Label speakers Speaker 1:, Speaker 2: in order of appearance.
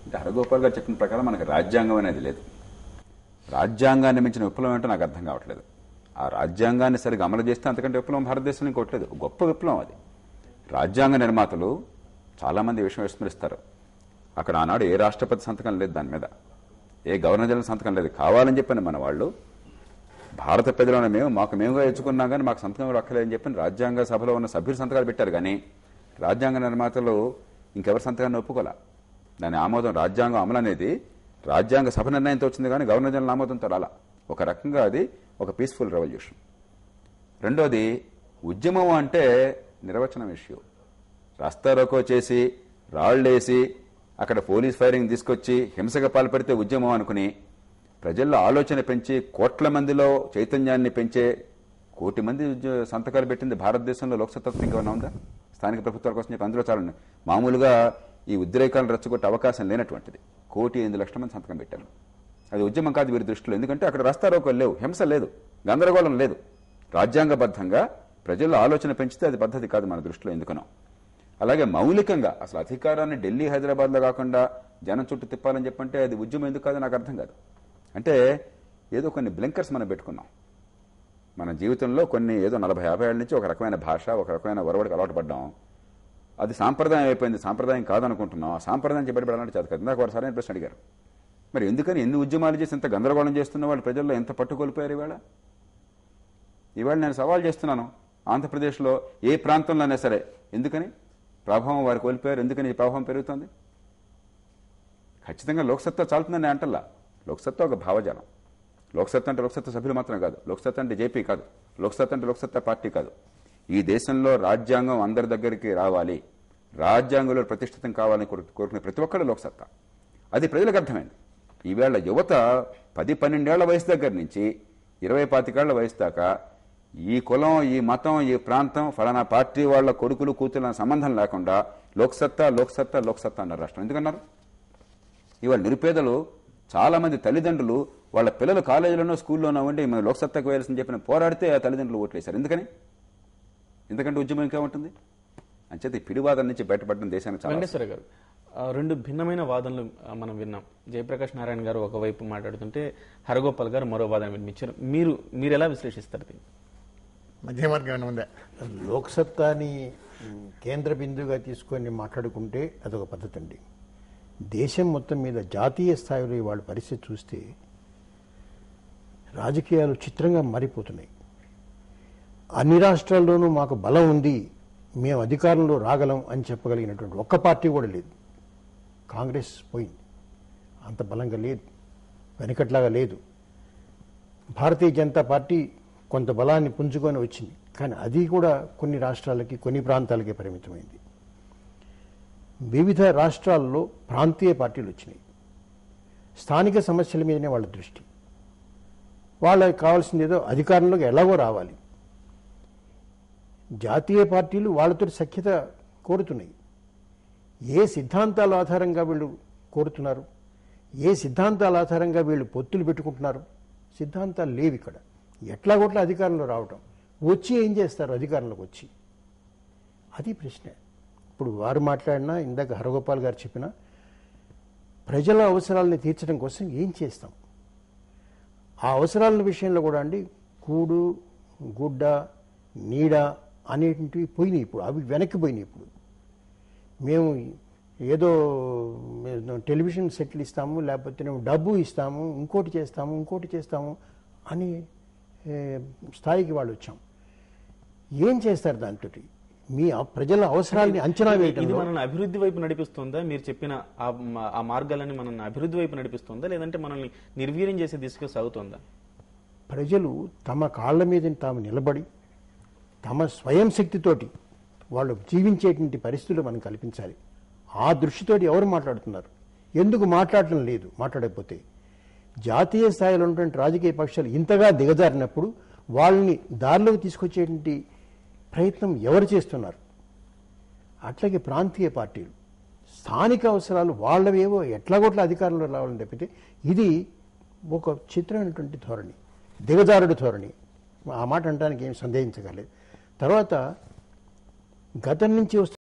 Speaker 1: అంటే హరగోపాల్ గారు చెప్పిన ప్రకారం మనకి రాజ్యాంగం అనేది లేదు రాజ్యాంగాన్ని మించిన విప్లవం ఏంటో నాకు అర్థం కావట్లేదు ఆ రాజ్యాంగాన్ని సరిగా అమలు చేస్తే అంతకంటే విప్లవం భారతదేశంలో ఇంకోట్లేదు గొప్ప విప్లవం అది రాజ్యాంగ నిర్మాతలు చాలామంది ఈ విషయం విస్మరిస్తారు అక్కడ ఆనాడు ఏ రాష్ట్రపతి సంతకం లేదు దాని మీద ఏ గవర్నర్ జనరల్ సంతకం లేదు కావాలని చెప్పిన మన వాళ్ళు భారత ప్రజలను మేము మాకు మేముగా ఎంచుకున్నాం కానీ మాకు సంతకం కూడా అక్కర్లేదని చెప్పి రాజ్యాంగ సభలో ఉన్న సభ్యులు సంతకాలు పెట్టారు కానీ రాజ్యాంగ నిర్మాతలు ఇంకెవరి సంతకాన్ని ఒప్పుకోలే దాని ఆమోదం రాజ్యాంగం అమలు అనేది రాజ్యాంగ సభ నిర్ణయంతో వచ్చింది కానీ గవర్నర్ జనరల్ ఆమోదంతో రాలా ఒక రకంగా అది ఒక పీస్ఫుల్ రెవల్యూషన్ రెండోది ఉద్యమం అంటే నిర్వచనం ఇష్యూ రాస్తారోకో చేసి రాళ్లేసి అక్కడ పోలీస్ ఫైరింగ్ తీసుకొచ్చి హింసగా పాల్పడితే ఉద్యమం అనుకుని ప్రజల్లో ఆలోచన పెంచి కోట్ల మందిలో చైతన్యాన్ని పెంచే కోటి మంది ఉద్య- సంతకాలు పెట్టింది భారతదేశంలో లోక్సత్తా ఇంకేమైనా ఉందా స్థానిక ప్రభుత్వాల కోసం చెప్పి అందులో చాలా ఉన్నాయి. మామూలుగా ఈ ఉద్రేకాలను రెచ్చగొట్టే అవకాశం లేనటువంటిది కోటి ఎనిమిది లక్షల మంది సంతకం పెట్టారు అది ఉద్యమం కాదు వీరి దృష్టిలో ఎందుకంటే అక్కడ రస్తారోకలు లేవు హింస లేదు గందరగోళం లేదు రాజ్యాంగబద్ధంగా ప్రజల్లో ఆలోచన పెంచితే అది పద్ధతి కాదు మన దృష్టిలో ఎందుకనో అలాగే మౌలికంగా అసలు అధికారాన్ని ఢిల్లీ హైదరాబాద్లో కాకుండా జనం చుట్టూ తిప్పాలని చెప్పంటే అది ఉద్యమం ఎందుకు కాదు నాకు అర్థం కాదు అంటే ఏదో కొన్ని బ్లింకర్స్ మనం పెట్టుకున్నాం మన జీవితంలో కొన్ని ఏదో నలభై యాభై ఏళ్ళ నుంచి ఒక రకమైన భాష ఒక రకమైన వరవడికి అలవాటు పడ్డాం అది సాంప్రదాయం అయిపోయింది సాంప్రదాయం కాదనుకుంటున్నాం ఆ సాంప్రదాయం చెప్పబడాలంటే చేత కదా ఇందాక వారు సరైన ప్రశ్న అడిగారు మరి ఎందుకని ఎన్ని ఉద్యమాలు చేసి ఇంత గందరగోళం చేస్తున్న వాళ్ళు ప్రజల్లో ఎంత పట్టుకోల్పోయారు ఇవాళ ఇవాళ నేను సవాల్ చేస్తున్నాను ఆంధ్రప్రదేశ్లో ఏ ప్రాంతంలోనే సరే ఎందుకని ప్రభావం వారు కోల్పోయారు ఎందుకని ఈ ప్రభావం పెరుగుతుంది ఖచ్చితంగా లోక్సత్తా చాలుతుందని అంటల్లా లోక్సత్తా ఒక భావజాలం లోక్సత్తా అంటే లోక్సత్తా సభ్యులు మాత్రం కాదు లోక్సత్తా అంటే జేపీ కాదు లోక్సత్తా అంటే లోక్సత్తా పార్టీ కాదు ఈ దేశంలో రాజ్యాంగం అందరి దగ్గరికి రావాలి రాజ్యాంగంలో ప్రతిష్ఠితం కావాలని కోరు- కోరుకునే ప్రతి ఒక్కరు లోక్సత్తా అది ప్రజలకు అర్థమైంది ఈవేళ యువత పది పన్నెండేళ్ల వయసు దగ్గర నుంచి ఇరవై పాతికేళ్ల వయసు దాకా ఈ కులం ఈ మతం ఈ ప్రాంతం ఫలానా పార్టీ వాళ్ళ కొడుకులు కూతుల సంబంధం లేకుండా లోక్సత్తా లోక్సత్తా లోక్సత్తా అన్నారు రాష్ట్రం ఎందుకన్నారు ఇవాళ నిరుపేదలు చాలా మంది తల్లిదండ్రులు వాళ్ళ పిల్లలు కాలేజీలోనో స్కూల్లోనో ఉండి మన లోక్సత్తాకు వేయాల్సింది చెప్పిన పోరాడితే ఆ తల్లిదండ్రులు ఓట్లేశారు ఎందుకని ఎందుకంటే ఉద్యమం ఇంకా ఉంటుంది అంచేత ఈ పిడివాదం నుంచి బయటపడడం దేశానికి చాలా
Speaker 2: వెంకటేశ్వర గారు ఆ, రెండు భిన్నమైన వాదనలు ఆ, మనం విన్నాం జయప్రకాష్ నారాయణ గారు ఒకవైపు మాట్లాడుతుంటే హరగోపాల్ గారు మరో వాదన వినిపించారు మీరు మీరు ఎలా విశ్లేషిస్తారు దీన్ని
Speaker 3: మధ్య మార్గం ఏమైనా ఉందా
Speaker 4: లోక్సత్తాని మ్, కేంద్ర బిందువుగా తీసుకొని మాట్లాడుకుంటే అదొక పద్ధతి అండి దేశం మొత్తం మీద జాతీయ స్థాయిలో వాళ్ళ పరిస్థితి చూస్తే రాజకీయాలు చిత్రంగా మారిపోతున్నాయి అన్ని రాష్ట్రాల్లోనూ మాకు బలం ఉంది మేము అధికారంలో రాగలం అని చెప్పగలిగినటువంటి ఒక్క పార్టీ కూడా లేదు కాంగ్రెస్ పోయింది అంత బలంగా లేదు వెనకట్లాగా లేదు భారతీయ జనతా పార్టీ కొంత బలాన్ని పుంజుకొని వచ్చింది కానీ అది కూడా కొన్ని రాష్ట్రాలకి కొన్ని ప్రాంతాలకే పరిమితమైంది వివిధ రాష్ట్రాల్లో ప్రాంతీయ పార్టీలు వచ్చినాయి స్థానిక సమస్యల మీదనే వాళ్ళ దృష్టి వాళ్ళకి కావాల్సింది ఏదో అధికారంలోకి ఎలాగో రావాలి జాతీయ పార్టీలు వాళ్ళతో సఖ్యత కోరుతున్నాయి ఏ సిద్ధాంతాల ఆధారంగా వీళ్ళు కోరుతున్నారు ఏ సిద్ధాంతాల ఆధారంగా వీళ్ళు పొత్తులు పెట్టుకుంటున్నారు సిద్ధాంతాలు లేవు ఇక్కడ ఎట్లాగొట్లా అధికారంలో రావటం వచ్చి ఏం చేస్తారు అధికారంలోకి వచ్చి అది ప్రశ్న ఇప్పుడు వారు మాట్లాడినా ఇందాక హరగోపాల్ గారు చెప్పిన ప్రజల అవసరాలని తీర్చడం కోసం ఏం చేస్తాం ఆ అవసరాల విషయంలో కూడా అండి కూడు గుడ్డ నీడ అనేటివి పోయినాయి ఇప్పుడు అవి వెనక్కి పోయినాయి ఇప్పుడు మేము ఏదో మేము టెలివిజన్ సెట్లు ఇస్తాము లేకపోతే మేము డబ్బు ఇస్తాము ఇంకోటి చేస్తాము ఇంకోటి చేస్తాము అని ఏ, స్థాయికి వాళ్ళు వచ్చాం ఏం చేస్తారు దాంతో మీ ఆ ప్రజల అవసరాల్ని అంచనా
Speaker 2: ఇది
Speaker 4: వేయటంలో
Speaker 2: మనల్ని అభివృద్ధి వైపు నడిపిస్తుందా మీరు చెప్పిన ఆ మా- ఆ మార్గాలని మనల్ని అభివృద్ధి వైపు నడిపిస్తుందా లేదంటే మనల్ని నిర్వీర్యం చేసే దిశగా సాగుతుందా
Speaker 4: ప్రజలు తమ కాళ్ళ మీద తాము నిలబడి తమ స్వయం శక్తితోటి వాళ్ళు జీవించేటువంటి పరిస్థితులు మనం కల్పించాలి ఆ దృష్టితోటి ఎవరు మాట్లాడుతున్నారు ఎందుకు మాట్లాడటం లేదు మాట్లాడకపోతే జాతీయ స్థాయిలో ఉన్నటువంటి రాజకీయ పక్షాలు ఇంతగా దిగజారినప్పుడు వాళ్ళని దారిలోకి తీసుకొచ్చేటువంటి ప్రయత్నం ఎవరు చేస్తున్నారు అట్లాగే ప్రాంతీయ పార్టీలు స్థానిక అవసరాలు వాళ్ళవేవో ఎట్లాగోట్ల అధికారంలో రావాలని తప్పితే ఇది ఒక చిత్రమైనటువంటి ధోరణి దిగజారుడు ధోరణి ఆ మాట అనడానికి ఏం సందేహించగలేదు తర్వాత గతం నుంచి వస్తున్న